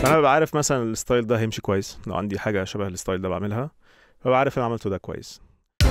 فانا ببقى عارف مثلا الستايل ده هيمشي كويس لو عندي حاجه شبه الستايل ده بعملها ببقى عارف انا عملته ده كويس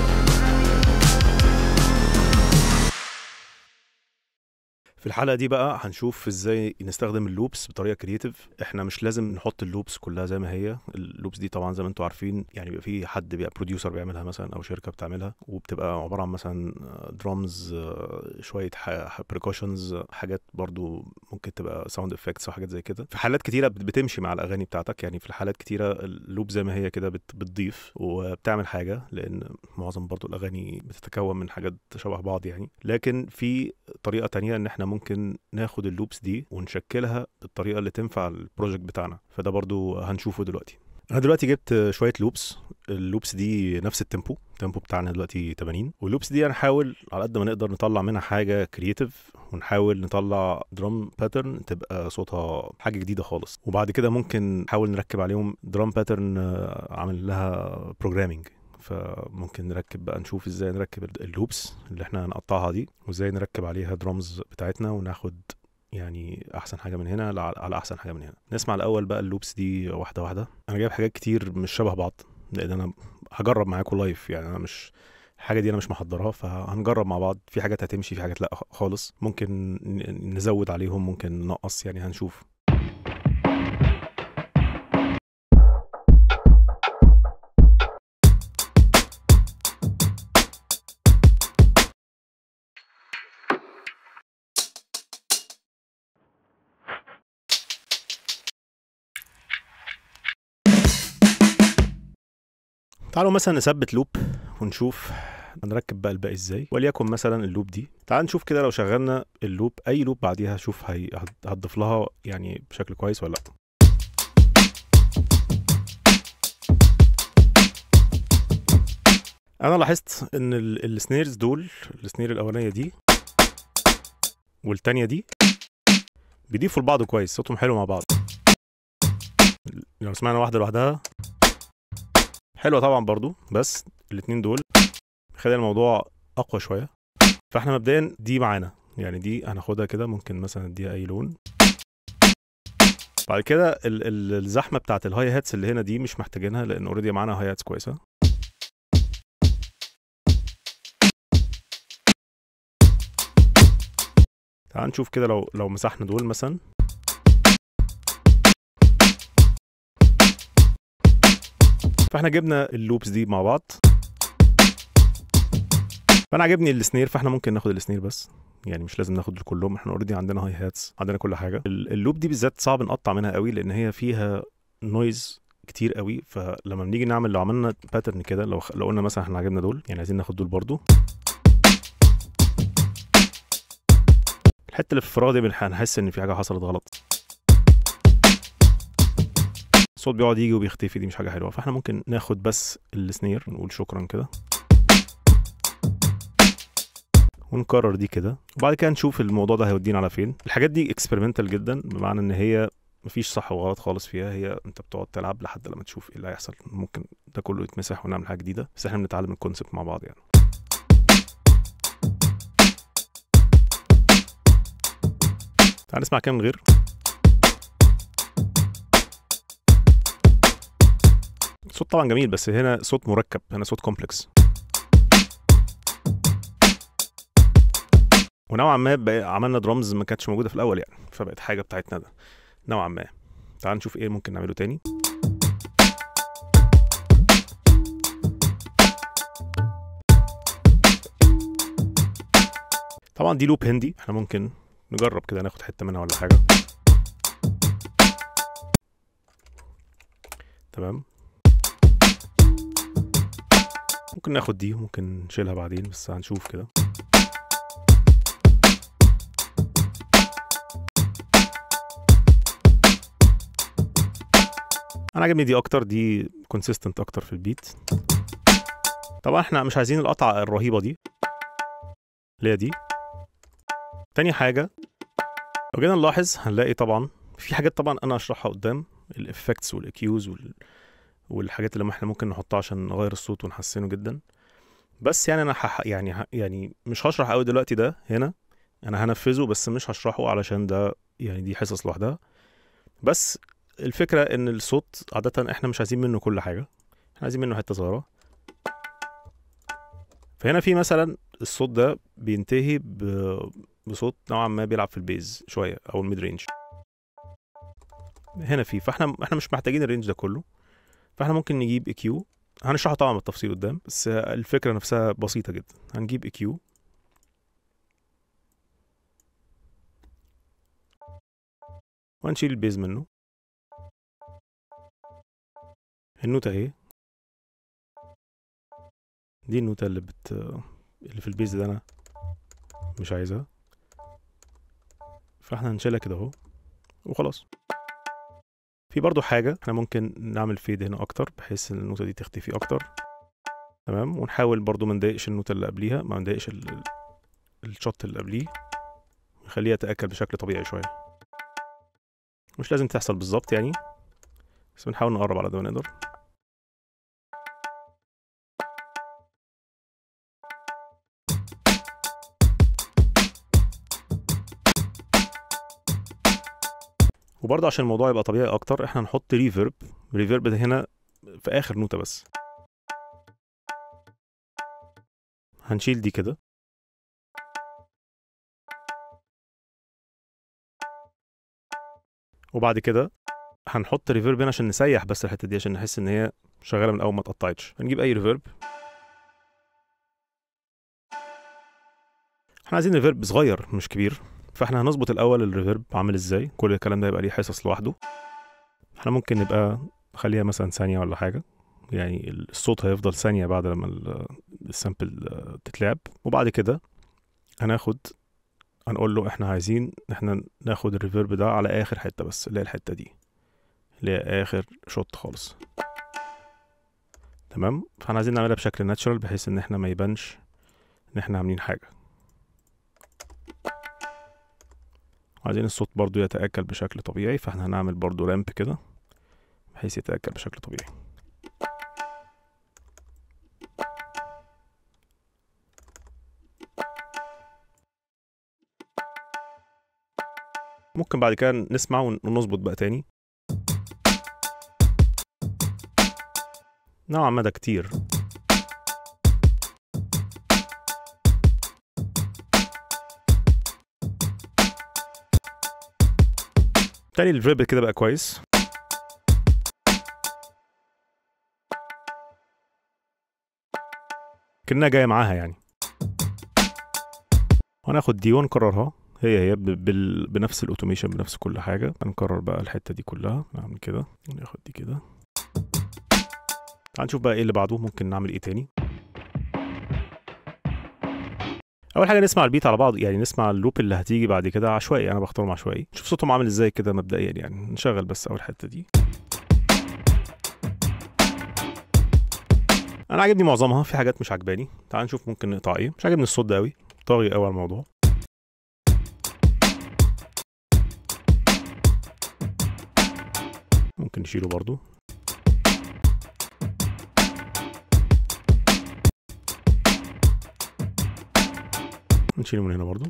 في الحلقه دي بقى هنشوف ازاي نستخدم اللوبس بطريقه كرييتيف احنا مش لازم نحط اللوبس كلها زي ما هي اللوبس دي طبعا زي ما انتم عارفين يعني بيبقى في حد بيبقى بروديوسر بيعملها مثلا او شركه بتعملها وبتبقى عباره عن مثلا درامز شويه بريكوشنز حاجات برضو ممكن تبقى ساوند افكتس وحاجات زي كده في حالات كتيره بت- بتمشي مع الاغاني بتاعتك يعني في حالات كتيره اللوب زي ما هي كده بت- بتضيف وبتعمل حاجه لان معظم برضو الاغاني بتتكون من حاجات شبه بعض يعني لكن في طريقه تانية ان احنا ممكن ناخد اللوبس دي ونشكلها بالطريقه اللي تنفع البروجكت بتاعنا فده برضو هنشوفه دلوقتي انا دلوقتي جبت شويه لوبس اللوبس دي نفس التيمبو التيمبو بتاعنا دلوقتي 80 واللوبس دي هنحاول على قد ما نقدر نطلع منها حاجه كرييتيف ونحاول نطلع درام باترن تبقى صوتها حاجه جديده خالص وبعد كده ممكن نحاول نركب عليهم درام باترن عامل لها بروجرامينج فممكن نركب بقى نشوف ازاي نركب اللوبس اللي احنا هنقطعها دي وازاي نركب عليها درامز بتاعتنا وناخد يعني احسن حاجه من هنا على على احسن حاجه من هنا نسمع الاول بقى اللوبس دي واحده واحده انا جايب حاجات كتير مش شبه بعض لان انا هجرب معاكم لايف يعني انا مش الحاجه دي انا مش محضرها فهنجرب مع بعض في حاجات هتمشي في حاجات لا خالص ممكن ن- نزود عليهم ممكن ننقص يعني هنشوف تعالوا مثلا نثبت لوب ونشوف هنركب بقى الباقي ازاي وليكن مثلا اللوب دي تعال نشوف كده لو شغلنا اللوب اي لوب بعديها شوف هي هت- هتضيف لها يعني بشكل كويس ولا لا انا لاحظت ان ال- السنيرز دول السنير الاولانيه دي والتانيه دي بيضيفوا لبعض كويس صوتهم حلو مع بعض لو سمعنا واحده لوحدها حلوه طبعا برضو بس الاتنين دول خلي الموضوع اقوى شويه فاحنا مبدئيا دي معانا يعني دي هناخدها كده ممكن مثلا اديها اي لون بعد كده ال- ال- الزحمه بتاعت الهاي هاتس اللي هنا دي مش محتاجينها لان اوريدي معانا هاي هاتس كويسه تعال نشوف كده لو لو مسحنا دول مثلا فاحنا جبنا اللوبس دي مع بعض فانا عاجبني السنير فاحنا ممكن ناخد السنير بس يعني مش لازم ناخد كلهم احنا اوريدي عندنا هاي هاتس عندنا كل حاجه ال- اللوب دي بالذات صعب نقطع منها قوي لان هي فيها نويز كتير قوي فلما بنيجي نعمل لو عملنا باترن كده لو لو قلنا مثلا احنا عجبنا دول يعني عايزين ناخد دول برضو الحته اللي في الفراغ دي بنح- هنحس ان في حاجه حصلت غلط الصوت بيقعد يجي وبيختفي دي مش حاجه حلوه فاحنا ممكن ناخد بس السنير نقول شكرا كده ونكرر دي كده وبعد كده نشوف الموضوع ده هيودينا على فين الحاجات دي اكسبيرمنتال جدا بمعنى ان هي مفيش صح وغلط خالص فيها هي انت بتقعد تلعب لحد لما تشوف ايه اللي هيحصل ممكن ده كله يتمسح ونعمل حاجه جديده بس احنا بنتعلم الكونسبت مع بعض يعني تعال نسمع كام من غير الصوت طبعا جميل بس هنا صوت مركب هنا صوت كومبلكس ونوعا ما بقى عملنا درامز ما كانتش موجوده في الاول يعني فبقت حاجه بتاعتنا ده نوعا ما تعال نشوف ايه ممكن نعمله تاني طبعا دي لوب هندي احنا ممكن نجرب كده ناخد حته منها ولا حاجه تمام ممكن ناخد دي وممكن نشيلها بعدين بس هنشوف كده انا عجبني دي اكتر دي كونسيستنت اكتر في البيت طبعا احنا مش عايزين القطعه الرهيبه دي اللي هي دي تاني حاجه لو جينا نلاحظ هنلاقي طبعا في حاجات طبعا انا اشرحها قدام الافكتس والاكيوز وال... والحاجات اللي احنا ممكن نحطها عشان نغير الصوت ونحسنه جدا بس يعني انا حح... يعني ه... يعني مش هشرح قوي دلوقتي ده هنا انا هنفذه بس مش هشرحه علشان ده يعني دي حصص لوحدها بس الفكره ان الصوت عاده احنا مش عايزين منه كل حاجه احنا عايزين منه حته صغيره فهنا في مثلا الصوت ده بينتهي ب- بصوت نوعا ما بيلعب في البيز شويه او الميد رينج هنا في فاحنا احنا مش محتاجين الرينج ده كله فاحنا ممكن نجيب اي كيو هنشرحه طبعا بالتفصيل قدام بس الفكره نفسها بسيطه جدا هنجيب اي كيو وهنشيل البيز منه النوتة اهي دي النوتة اللي بت اللي في البيز ده انا مش عايزها فاحنا هنشيلها كده اهو وخلاص في برضو حاجة احنا ممكن نعمل فيد هنا اكتر بحيث ان النوتة دي تختفي اكتر تمام ونحاول برضو ما نضايقش النوتة اللي قبليها ما نضايقش ال- الشوت اللي قبليه نخليها تأكل بشكل طبيعي شوية مش لازم تحصل بالظبط يعني بس بنحاول نقرب على قد ما نقدر وبرضه عشان الموضوع يبقى طبيعي اكتر احنا هنحط ريفيرب ريفيرب ده هنا في اخر نوتة بس هنشيل دي كده وبعد كده هنحط ريفيرب هنا عشان نسيح بس الحته دي عشان نحس ان هي شغاله من اول ما اتقطعتش هنجيب اي ريفيرب احنا عايزين ريفيرب صغير مش كبير فاحنا هنظبط الاول الريفيرب عامل ازاي كل الكلام ده يبقى ليه حصص لوحده احنا ممكن نبقى نخليها مثلا ثانيه ولا حاجه يعني الصوت هيفضل ثانيه بعد لما ال- السامبل تتلعب وبعد كده هناخد هنقول له احنا عايزين ان احنا ناخد الريفيرب ده على اخر حته بس اللي هي الحته دي اللي هي اخر شوت خالص تمام فاحنا عايزين نعملها بشكل ناتشرال بحيث ان احنا ما يبانش ان احنا عاملين حاجه عايزين الصوت برضو يتأكل بشكل طبيعي فاحنا هنعمل برضو رامب كده بحيث يتأكل بشكل طبيعي ممكن بعد كده نسمع ون- ونظبط بقى تاني نوعا ما ده كتير تاني الفيرب كده بقى كويس كأنها جاية معاها يعني وهناخد دي ونكررها هي هي ب- بال... بنفس الاوتوميشن بنفس كل حاجة هنكرر بقى الحتة دي كلها نعمل كده وناخد دي كده تعال نشوف بقى ايه اللي بعده ممكن نعمل ايه تاني اول حاجه نسمع البيت على بعض يعني نسمع اللوب اللي هتيجي بعد كده عشوائي انا بختارهم عشوائي نشوف صوتهم عامل ازاي كده مبدئيا يعني نشغل بس اول حته دي انا عاجبني معظمها في حاجات مش عجباني تعال نشوف ممكن نقطع ايه مش عاجبني الصوت ده قوي طاغي قوي على الموضوع ممكن نشيله برضو نشيله من هنا برضو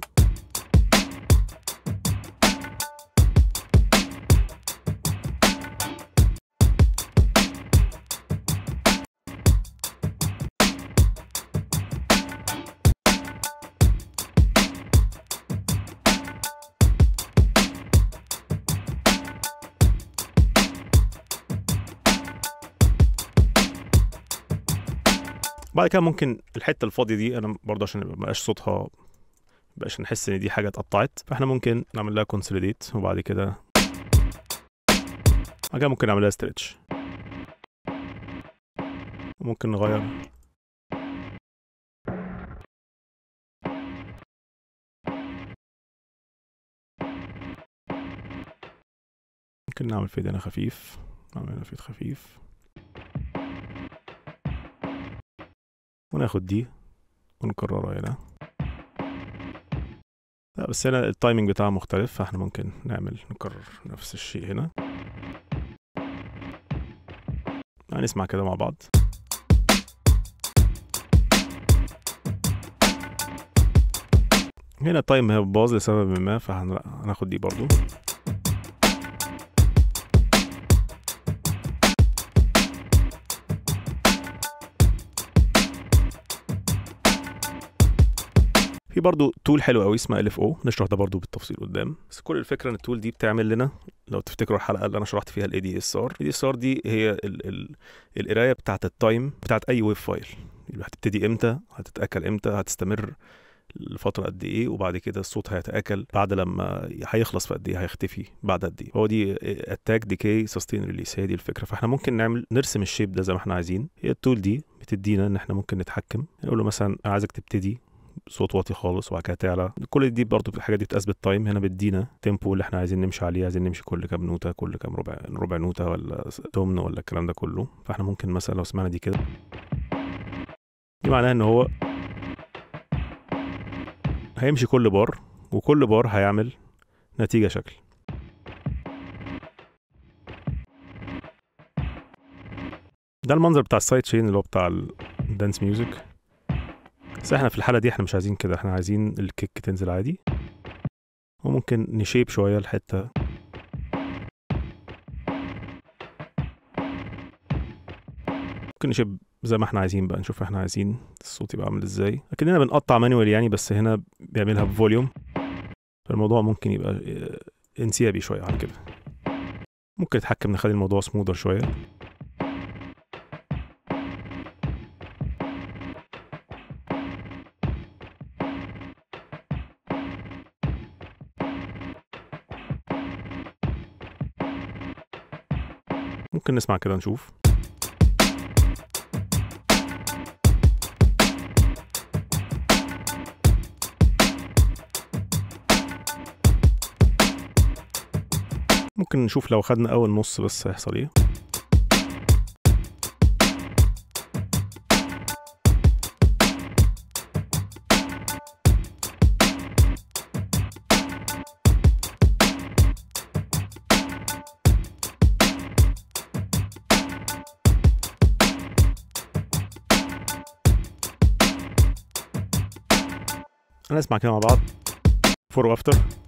بعد كده ممكن الحته الفاضيه دي انا برضه عشان ما يبقاش صوتها مبقاش نحس ان دي حاجه اتقطعت فاحنا ممكن نعمل لها كونسوليديت وبعد كده بعد كده ممكن نعمل لها ستريتش ممكن نغير ممكن نعمل فيد هنا خفيف نعمل هنا فيد خفيف وناخد دي ونكررها هنا لا بس هنا التايمنج بتاعها مختلف فاحنا ممكن نعمل نكرر نفس الشيء هنا هنسمع كده مع بعض هنا التايم هي باظ لسبب ما فهناخد دي برضو في برضو تول حلو قوي اسمها الف او نشرح ده برضو بالتفصيل قدام بس كل الفكره ان التول دي بتعمل لنا لو تفتكروا الحلقه اللي انا شرحت فيها الاي دي اس ار الاي دي اس ار دي هي ال ال القرايه بتاعه التايم بتاعه اي ويب فايل هتبتدي امتى هتتاكل امتى هتستمر لفتره قد ايه وبعد كده الصوت هيتاكل بعد لما هيخلص في قد ايه هيختفي بعد قد ايه هو دي اتاك ديكي سستين ريليس هي دي الفكره فاحنا ممكن نعمل نرسم الشيب ده زي ما احنا عايزين هي التول دي بتدينا ان احنا ممكن نتحكم نقول له مثلا انا عايزك تبتدي صوت واطي خالص وبعد كده تعلى كل دي برضو الحاجات دي بتقاس بالتايم هنا بتدينا تيمبو اللي احنا عايزين نمشي عليه عايزين نمشي كل كام نوته كل كام ربع ربع نوته ولا تمن ولا الكلام ده كله فاحنا ممكن مثلا لو سمعنا دي كده دي معناها ان هو هيمشي كل بار وكل بار هيعمل نتيجة شكل ده المنظر بتاع السايد تشين اللي هو بتاع الدانس ميوزك بس احنا في الحالة دي احنا مش عايزين كده احنا عايزين الكيك تنزل عادي وممكن نشيب شوية الحتة ممكن نشيب زي ما احنا عايزين بقى نشوف احنا عايزين الصوت يبقى عامل ازاي اكننا بنقطع مانوال يعني بس هنا بيعملها بفوليوم فالموضوع ممكن يبقى انسيابي شويه عن كده ممكن نتحكم نخلي الموضوع سموذر شويه ممكن نسمع كده نشوف ممكن نشوف لو خدنا اول نص بس هيحصل ايه هنسمع كده مع بعض فور وافتر